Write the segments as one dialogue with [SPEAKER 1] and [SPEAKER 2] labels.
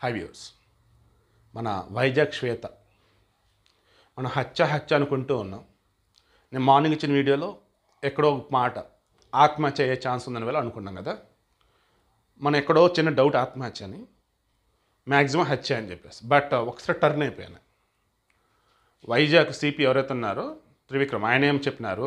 [SPEAKER 1] హైవ్యూర్స్ మన వైజాగ్ శ్వేత మనం హత్య హత్య అనుకుంటూ ఉన్నాం నేను మార్నింగ్ ఇచ్చిన వీడియోలో ఎక్కడో ఒక మాట ఆత్మహత్య అయ్యే ఛాన్స్ ఉందని వేళ అనుకున్నాం కదా మనం ఎక్కడో చిన్న డౌట్ ఆత్మహత్య అని మ్యాక్సిమం హత్య అని చెప్పేసి బట్ ఒకసారి టర్న్ అయిపోయాను వైజాగ్ సిపి ఎవరైతే ఉన్నారో త్రివిక్రమ్ ఆయన ఏం చెప్పినారు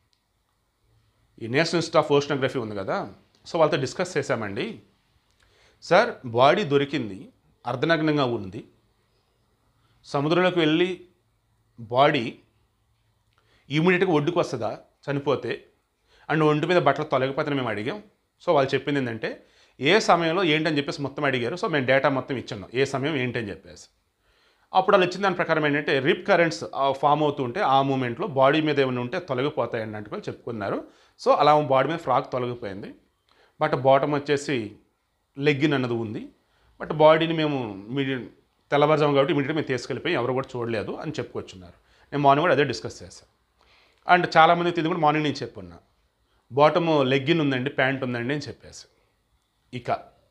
[SPEAKER 1] ఈ నేషనల్ ఇన్స్టిట్యూట్ ఆఫ్ ఓషనోగ్రఫీ ఉంది కదా సో వాళ్ళతో డిస్కస్ చేశామండి సార్ బాడీ దొరికింది అర్ధనగ్నంగా ఉంది సముద్రంలోకి వెళ్ళి బాడీ ఇమీడియట్గా ఒడ్డుకు వస్తుందా చనిపోతే అండ్ ఒంటి మీద బట్టలు తొలగిపోతే మేము అడిగాం సో వాళ్ళు చెప్పింది ఏంటంటే ఏ సమయంలో ఏంటని చెప్పేసి మొత్తం అడిగారు సో మేము డేటా మొత్తం ఇచ్చాను ఏ సమయం ఏంటని చెప్పేసి అప్పుడు వాళ్ళు ఇచ్చిన దాని ప్రకారం ఏంటంటే రిప్ కరెంట్స్ ఫామ్ అవుతూ ఉంటే ఆ మూమెంట్లో బాడీ మీద ఏమైనా ఉంటే తొలగిపోతాయి అన్నట్టుగా చెప్పుకున్నారు సో అలా బాడీ మీద ఫ్రాక్ తొలగిపోయింది బట్ బాటమ్ వచ్చేసి లెగ్గిన్ అన్నది ఉంది బట్ బాడీని మేము మీడియం తెల్లవారుజాము కాబట్టి ఇమీడియట్గా మేము తీసుకెళ్ళిపోయి ఎవరు కూడా చూడలేదు అని చెప్పుకొచ్చున్నారు నేను మార్నింగ్ కూడా అదే డిస్కస్ చేశాను అండ్ చాలామంది ఇది కూడా మార్నింగ్ నేను చెప్పున్నా బాటమ్ లెగ్గిన్ ఉందండి ప్యాంట్ ఉందండి అని చెప్పేసి ఇక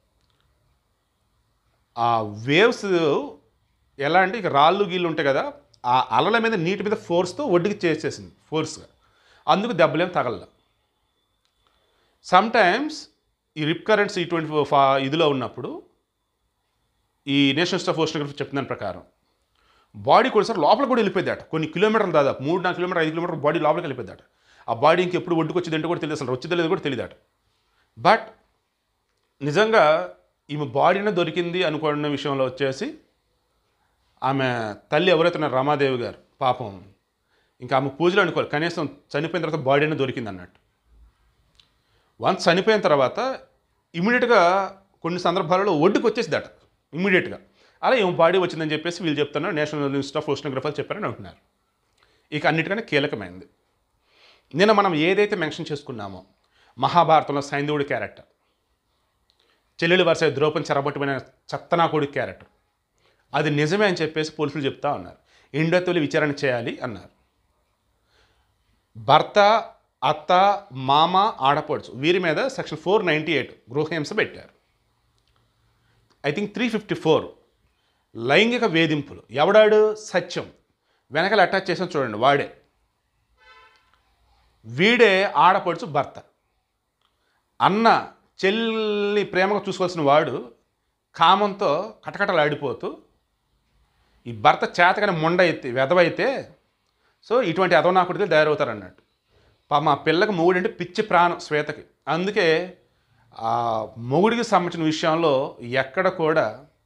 [SPEAKER 1] ఆ వేవ్స్ ఎలా అంటే ఇక రాళ్ళు గీళ్ళు ఉంటాయి కదా ఆ అలల మీద నీటి మీద ఫోర్స్తో ఒడ్డుకి చేసేసింది ఫోర్స్గా అందుకు దెబ్బలేం తగల సమ్ టైమ్స్ ఈ రిప్ కరెంట్స్ ఇటువంటి ఫా ఇదిలో ఉన్నప్పుడు ఈ నేషనల్ ఆఫ్ ఓషనోగ్రఫీ చెప్పిన దాని ప్రకారం బాడీ కూడా సార్ లోపల కూడా వెళ్ళిపోయిందట కొన్ని కిలోమీటర్లు దాదాపు మూడు నాలుగు కిలోమీటర్ ఐదు కిలోమీటర్ బాడీ లోపలికి వెళ్ళిపోయిందట ఆ బాడీ ఇంకెప్పుడు ఒడ్డుకు వచ్చింది అంటే కూడా తెలియదు అసలు వచ్చిందో లేదో కూడా తెలియదట బట్ నిజంగా ఈమె బాడీనే దొరికింది అనుకున్న విషయంలో వచ్చేసి ఆమె తల్లి ఎవరైతే ఉన్నారో రమాదేవి గారు పాపం ఇంకా ఆమె పూజలు అనుకోవాలి కనీసం చనిపోయిన తర్వాత బాడీ అనేది దొరికింది అన్నట్టు వన్స్ చనిపోయిన తర్వాత ఇమీడియట్గా కొన్ని సందర్భాలలో ఒడ్డుకు వచ్చేసిందట ఇమీడియట్గా అలా ఏం బాడీ వచ్చిందని చెప్పేసి వీళ్ళు చెప్తున్నారు నేషనల్ ఇన్స్టిట్యూట్ ఆఫ్ ఓషనోగ్రఫర్ చెప్పారని అంటున్నారు ఇక అన్నిటికన్నా కీలకమైనది నిన్న మనం ఏదైతే మెన్షన్ చేసుకున్నామో మహాభారతంలో సైంధవుడి క్యారెక్టర్ చెల్లెలు వరుస ద్రౌపది చెరబట్టుమైన చెత్తనాకుడి క్యారెక్టర్ అది నిజమే అని చెప్పేసి పోలీసులు చెప్తా ఉన్నారు ఇండోతొలి విచారణ చేయాలి అన్నారు భర్త అత్త మామ ఆడపడుచు వీరి మీద సెక్షన్ ఫోర్ నైంటీ ఎయిట్ గృహహింస పెట్టారు I think three fifty four లైంగిక వేధింపులు ఎవడాడు సత్యం వెనకాల అటాచ్ చేసిన చూడండి వాడే వీడే ఆడపడుచు భర్త అన్న చెల్లి ప్రేమగా చూసుకోవాల్సిన వాడు కామంతో కటకటలాడిపోతూ ఈ భర్త చేతకని మొండ అయితే వెధవైతే సో ఇటువంటి అదవనాకుడికి తయారవుతారు అన్నట్టు పా మా పిల్లకి మొగుడు అంటే పిచ్చి ప్రాణం శ్వేతకి అందుకే ఆ మొగుడికి సంబంధించిన విషయంలో ఎక్కడ కూడా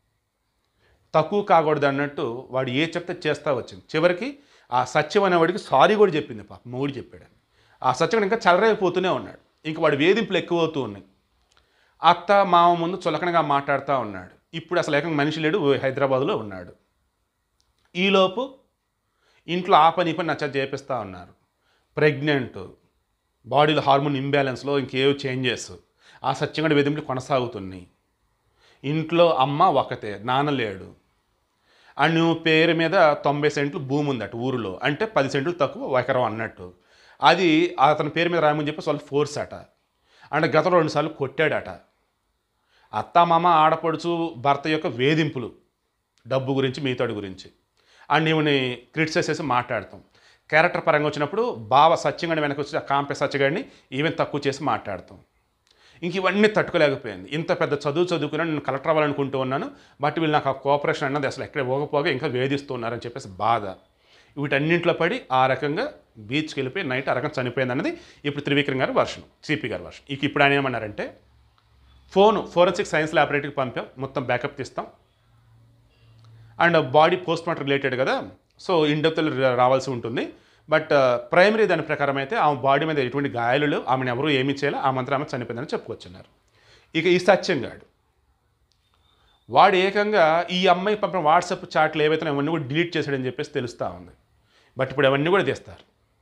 [SPEAKER 1] తక్కువ కాకూడదు అన్నట్టు వాడు ఏ చెప్తే చేస్తా వచ్చింది చివరికి ఆ సత్యం అనేవాడికి సారీ కూడా చెప్పింది పాప మొగుడు చెప్పాడు ఆ సత్యం ఇంకా చలరైపోతూనే ఉన్నాడు ఇంక వాడి వేధింపులు ఎక్కువ అవుతూ ఉన్నాయి అత్త మామ ముందు చులకనగా మాట్లాడుతూ ఉన్నాడు ఇప్పుడు అసలు ఏకంగా మనిషి లేడు హైదరాబాద్లో ఉన్నాడు ఈలోపు ఇంట్లో ఆ పని ఈ పని నచ్చ చేపిస్తూ ఉన్నారు ప్రెగ్నెంట్ బాడీలో హార్మోన్ ఇంబ్యాలెన్స్లో ఇంకేవో చేంజెస్ ఆ సత్యంగా వేధింపులు కొనసాగుతున్నాయి ఇంట్లో అమ్మ ఒకతే నాన్న లేడు అండ్ నువ్వు పేరు మీద తొంభై సెంట్లు భూమి ఉందట ఊరిలో అంటే పది సెంట్లు తక్కువ ఎకరం అన్నట్టు అది అతని పేరు మీద రాయమని చెప్పేసి వాళ్ళు ఫోర్స్ అట అంటే గతంలో రెండుసార్లు కొట్టాడట అత్త మామ ఆడపడుచు భర్త యొక్క వేధింపులు డబ్బు గురించి మిగతాడు గురించి అండ్ ఈమెని క్రిటిసైజ్ చేసి మాట్లాడతాం క్యారెక్టర్ పరంగా వచ్చినప్పుడు బావ సత్యంగా వెనక వచ్చి ఆ కాంపే సత్యగాడిని ఈవెన్ తక్కువ చేసి మాట్లాడతాం ఇంక ఇవన్నీ తట్టుకోలేకపోయింది ఇంత పెద్ద చదువు చదువుకున్నా నేను కలెక్టర్ అవ్వాలనుకుంటూ ఉన్నాను బట్ వీళ్ళు నాకు ఆ కోఆపరేషన్ అన్నది అసలు ఎక్కడ పోకపోగా ఇంకా వేధిస్తున్నారని చెప్పేసి బాధ వీటన్నింటిలో పడి ఆ రకంగా బీచ్కి వెళ్ళిపోయి నైట్ ఆ రకంగా చనిపోయింది అన్నది ఇప్పుడు త్రివిక్రమ్ గారి వర్షన్ సిపి గారి వర్షన్ ఇక ఇప్పుడు ఆయన ఏమన్నారంటే ఫోను ఫోరెన్సిక్ సైన్స్ ల్యాబొరేటరీకి పంపాం మొత్తం బ్యాకప్ తీస్తాం and body post mortem related కదా సో ఇండెప్తలు రావాల్సి ఉంటుంది బట్ ప్రైమరీ దాని ప్రకారం అయితే ఆమె బాడీ మీద ఎటువంటి గాయాలు లేవు ఆమెను ఎవరు ఏమీ చేయాలి ఆ మంత్రం ఆమె చనిపోయిందని చెప్పుకొచ్చున్నారు ఇక ఈ సత్యంగాడు వాడు ఏకంగా ఈ అమ్మాయి పంపిన వాట్సాప్ చాట్లు ఏవైతే అవన్నీ కూడా డిలీట్ చేశాడని చెప్పేసి తెలుస్తూ ఉంది బట్ ఇప్పుడు అవన్నీ కూడా తీస్తారు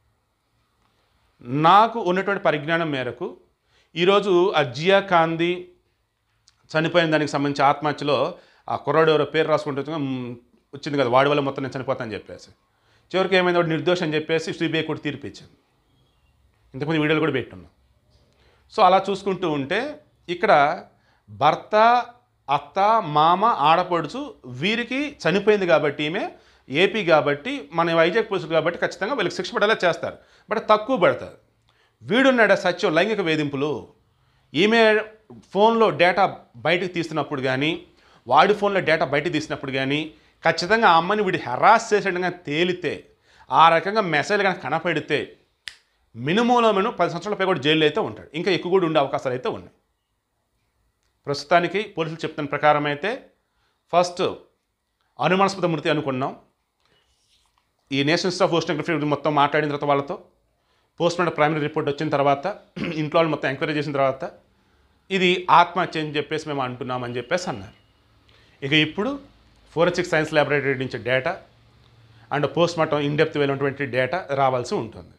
[SPEAKER 1] నాకు ఉన్నటువంటి పరిజ్ఞానం మేరకు ఈరోజు ఆ జియా కాంది చనిపోయిన దానికి సంబంధించి ఆత్మహత్యలో ఆ కుర్రాడు ఎవరో పేరు రాసుకుంటూ వచ్చింది కదా వాడి వల్ల మొత్తం నేను చనిపోతానని చెప్పేసి చివరికి ఏమైంది వాడు నిర్దోషం అని చెప్పేసి సిబిఐ కూడా తీర్పు ఇచ్చింది ఇంతకుముందు వీడియోలు కూడా పెట్టున్నాం సో అలా చూసుకుంటూ ఉంటే ఇక్కడ భర్త అత్త మామ ఆడపడుచు వీరికి చనిపోయింది కాబట్టి ఈమె ఏపీ కాబట్టి మన వైజాగ్ పోలీసులు కాబట్టి ఖచ్చితంగా వీళ్ళకి శిక్ష పడేలా చేస్తారు బట్ తక్కువ పడతారు వీడున్నాడు సత్యం లైంగిక వేధింపులు ఈమె ఫోన్లో డేటా బయటకు తీస్తున్నప్పుడు కానీ వాడి ఫోన్లో డేటా బయటకు తీసినప్పుడు కానీ ఖచ్చితంగా ఆ అమ్మని వీడు హెరాస్ చేసేటంగా తేలితే ఆ రకంగా మెసేజ్ కానీ కనపడితే మినిమంలో మినిమం పది సంవత్సరాల పై కూడా జైల్లో అయితే ఉంటాడు ఇంకా ఎక్కువ కూడా ఉండే అవకాశాలు అయితే ఉన్నాయి ప్రస్తుతానికి పోలీసులు చెప్తున్న ప్రకారం అయితే ఫస్ట్ అనుమానాస్పద మృతి అనుకున్నాం ఈ నేషనల్ ఆఫ్ ఓషనోగ్రఫీ మొత్తం మాట్లాడిన తర్వాత వాళ్ళతో పోస్ట్ మార్టం ప్రైమరీ రిపోర్ట్ వచ్చిన తర్వాత ఇంట్లో వాళ్ళు మొత్తం ఎంక్వైరీ చేసిన తర్వాత ఇది ఆత్మహత్య అని చెప్పేసి మేము అంటున్నామని చెప్పేసి అన్నారు ఇక ఇప్పుడు ఫోరెన్సిక్ సైన్స్ ల్యాబొరేటరీ నుంచి data and post mortem in depth వెళ్ళినటువంటి డేటా రావాల్సి ఉంటుంది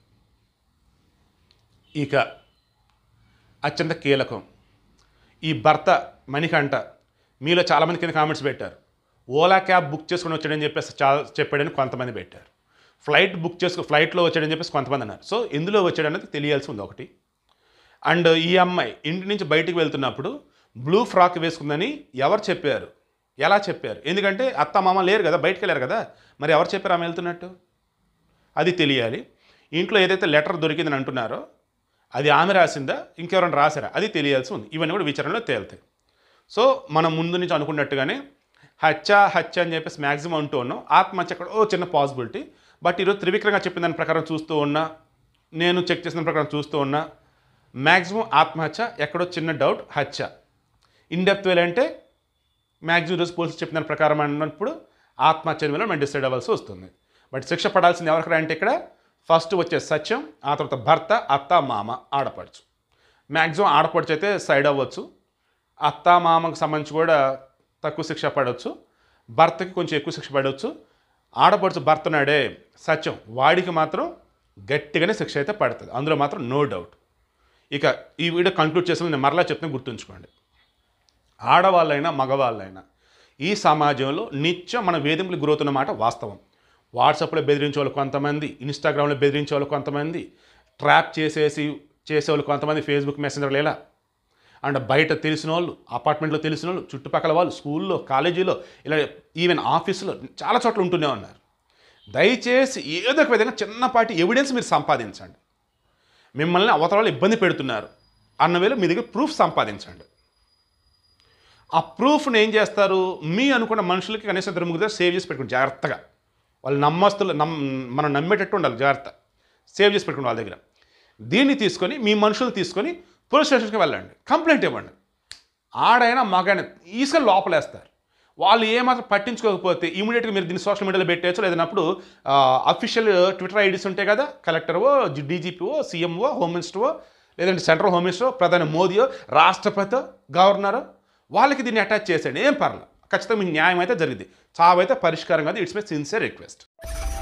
[SPEAKER 1] ఇక అత్యంత కీలకం ఈ భర్త మణికంఠ మీలో చాలామంది కింద కామెంట్స్ పెట్టారు ఓలా క్యాబ్ బుక్ చేసుకుని వచ్చాడని చెప్పేసి చాలా చెప్పాడని కొంతమంది పెట్టారు ఫ్లైట్ బుక్ చేసుకు ఫ్లైట్లో వచ్చాడని చెప్పేసి కొంతమంది అన్నారు సో ఎందులో వచ్చాడనేది తెలియాల్సి ఉంది ఒకటి అండ్ ఈ అమ్మాయి ఇంటి నుంచి బయటికి వెళ్తున్నప్పుడు బ్లూ ఫ్రాక్ వేసుకుందని ఎవరు చెప్పారు ఎలా చెప్పారు ఎందుకంటే అత్త మామ లేరు కదా బయటికి వెళ్ళారు కదా మరి ఎవరు చెప్పారు ఆమె వెళ్తున్నట్టు అది తెలియాలి ఇంట్లో ఏదైతే లెటర్ దొరికిందని అంటున్నారో అది ఆమె రాసిందా ఇంకెవరైనా రాశారా అది తెలియాల్సి ఉంది ఇవన్నీ కూడా విచారణలో తేలుతాయి సో మనం ముందు నుంచి అనుకున్నట్టుగానే హత్య హత్య అని చెప్పేసి మ్యాక్సిమం అంటూ ఉన్నాం ఆత్మహత్య అక్కడ ఓ చిన్న పాసిబిలిటీ బట్ ఈరోజు త్రివిక్రంగా చెప్పిన దాని ప్రకారం చూస్తూ ఉన్నా నేను చెక్ చేసిన ప్రకారం చూస్తూ ఉన్నా మ్యాక్సిమం ఆత్మహత్య ఎక్కడో చిన్న డౌట్ హత్య ఇన్డెప్త్ వేలు అంటే మ్యాక్సిమం రోజు పోలీసులు చెప్పిన దాని ప్రకారం అన్నప్పుడు ఆత్మహత్య మీద మనం డిసైడ్ అవ్వాల్సి వస్తుంది బట్ శిక్ష పడాల్సింది ఎవరికరా అంటే ఇక్కడ ఫస్ట్ వచ్చే సత్యం ఆ తర్వాత భర్త అత్త మామ ఆడపడుచు మ్యాక్సిమం ఆడపడుచు అయితే సైడ్ అవ్వచ్చు అత్త మామకు సంబంధించి కూడా తక్కువ శిక్ష పడవచ్చు భర్తకి కొంచెం ఎక్కువ శిక్ష పడవచ్చు ఆడపడుచు భర్త నాడే సత్యం వాడికి మాత్రం గట్టిగానే శిక్ష అయితే పడుతుంది అందులో మాత్రం నో డౌట్ ఇక ఈ వీడియో కంక్లూడ్ చేసిన నేను మరలా చెప్తే గుర్తుంచుకోండి ఆడవాళ్ళైనా మగవాళ్ళైనా ఈ సమాజంలో నిత్యం మన వేధింపులు గురవుతున్న మాట వాస్తవం వాట్సాప్లో బెదిరించే వాళ్ళు కొంతమంది ఇన్స్టాగ్రామ్లో బెదిరించే వాళ్ళు కొంతమంది ట్రాప్ చేసేసి చేసేవాళ్ళు కొంతమంది ఫేస్బుక్ మెసెంజర్లు ఇలా అండ్ బయట తెలిసిన వాళ్ళు అపార్ట్మెంట్లో తెలిసిన వాళ్ళు చుట్టుపక్కల వాళ్ళు స్కూల్లో కాలేజీలో ఇలా ఈవెన్ ఆఫీసులో చాలా చోట్ల ఉంటూనే ఉన్నారు దయచేసి ఏదో ఒక విధంగా చిన్నపాటి ఎవిడెన్స్ మీరు సంపాదించండి మిమ్మల్ని అవతల వాళ్ళు ఇబ్బంది పెడుతున్నారు అన్న వేళ మీ దగ్గర ప్రూఫ్ సంపాదించండి ఆ ప్రూఫ్ని ఏం చేస్తారు మీ అనుకున్న మనుషులకి కనీసం ఇద్దరు ముగ్గురు సేవ్ చేసి పెట్టుకోండి జాగ్రత్తగా వాళ్ళు నమ్మస్తులు నమ్ మనం నమ్మేటట్టు ఉండాలి జాగ్రత్త సేవ్ చేసి పెట్టుకోండి వాళ్ళ దగ్గర దీన్ని తీసుకొని మీ మనుషులు తీసుకొని పోలీస్ స్టేషన్కి వెళ్ళండి కంప్లైంట్ ఇవ్వండి ఆడైనా మగైనా ఈసుకొని లోపలేస్తారు వాళ్ళు ఏమాత్రం పట్టించుకోకపోతే ఇమీడియట్గా మీరు దీన్ని సోషల్ మీడియాలో పెట్టేయచ్చు లేదన్నప్పుడు అఫీషియల్ ట్విట్టర్ ఐడీస్ ఉంటాయి కదా కలెక్టర్వో డీజీపీఓ సీఎంఓ హోమ్ మినిస్టర్వో లేదంటే సెంట్రల్ హోమ్ మినిస్టర్ ప్రధాని మోదీయో రాష్ట్రపతి గవర్నరో వాళ్ళకి దీన్ని అటాచ్ చేసేయండి ఏం పర్లేదు ఖచ్చితంగా మీ న్యాయం అయితే జరిగింది చావైతే పరిష్కారం కాదు ఇట్స్ మై సిన్సియర్ రిక్వెస్ట్